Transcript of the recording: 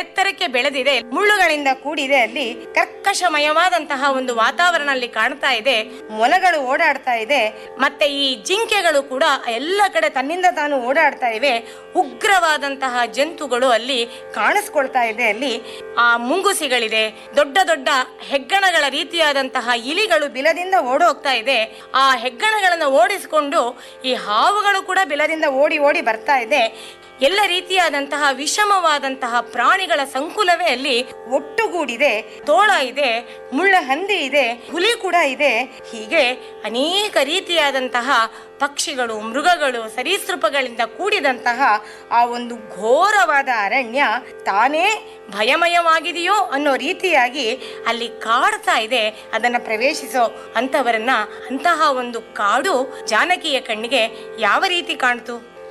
ಎತ್ತರಕ್ಕೆ ಬೆಳೆದಿದೆ ಮುಳ್ಳುಗಳಿಂದ ಕೂಡಿದೆ ಅಲ್ಲಿ ಕರ್ಕಶಮಯವಾದಂತಹ ಒಂದು ವಾತಾವರಣ ಅಲ್ಲಿ ಕಾಣ್ತಾ ಇದೆ ಮೊಲಗಳು ಓಡಾಡ್ತಾ ಇದೆ ಮತ್ತೆ ಈ ಜಿಂಕೆಗಳು ಕೂಡ ಎಲ್ಲ ಕಡೆ ತನ್ನಿಂದ ತಾನು ಓಡಾಡ್ತಾ ಇವೆ ಉಗ್ರವಾದಂತಹ ಜಂತುಗಳು ಅಲ್ಲಿ ಕಾಣಿಸ್ಕೊಳ್ತಾ ಇದೆ ಅಲ್ಲಿ ಆ ಮುಂಗುಸಿಗಳಿದೆ ದೊಡ್ಡ ದೊಡ್ಡ ಹೆಗ್ಗಣಗಳ ರೀತಿಯಾದಂತಹ ಇಲಿಗಳು ಬಿಲದಿಂದ ಓಡೋಗ್ತಾ ಇದೆ ಆ ಹೆಗ್ಗಣಗಳನ್ನು ಓಡಿಸಿಕೊಂಡು ಈ ಹಾವುಗಳು ಕೂಡ ಬಿಲದಿಂದ ಓಡಿ ಓಡಿ ಬರ್ತಾ ಇದೆ ಎಲ್ಲ ರೀತಿಯಾದಂತಹ ವಿಷಮವಾದಂತಹ ಪ್ರಾಣಿಗಳ ಸಂಕುಲವೇ ಅಲ್ಲಿ ಒಟ್ಟುಗೂಡಿದೆ ತೋಳ ಇದೆ ಮುಳ್ಳ ಹಂದಿ ಇದೆ ಹುಲಿ ಕೂಡ ಇದೆ ಹೀಗೆ ಅನೇಕ ರೀತಿಯಾದಂತಹ ಪಕ್ಷಿಗಳು ಮೃಗಗಳು ಸರೀಸೃಪಗಳಿಂದ ಕೂಡಿದಂತಹ ಆ ಒಂದು ಘೋರವಾದ ಅರಣ್ಯ ತಾನೇ ಭಯಮಯವಾಗಿದೆಯೋ ಅನ್ನೋ ರೀತಿಯಾಗಿ ಅಲ್ಲಿ ಕಾಡ್ತಾ ಇದೆ ಅದನ್ನ ಪ್ರವೇಶಿಸೋ ಅಂತವರನ್ನ ಅಂತಹ ಒಂದು ಕಾಡು ಜಾನಕಿಯ ಕಣ್ಣಿಗೆ ಯಾವ ರೀತಿ ಕಾಣ್ತು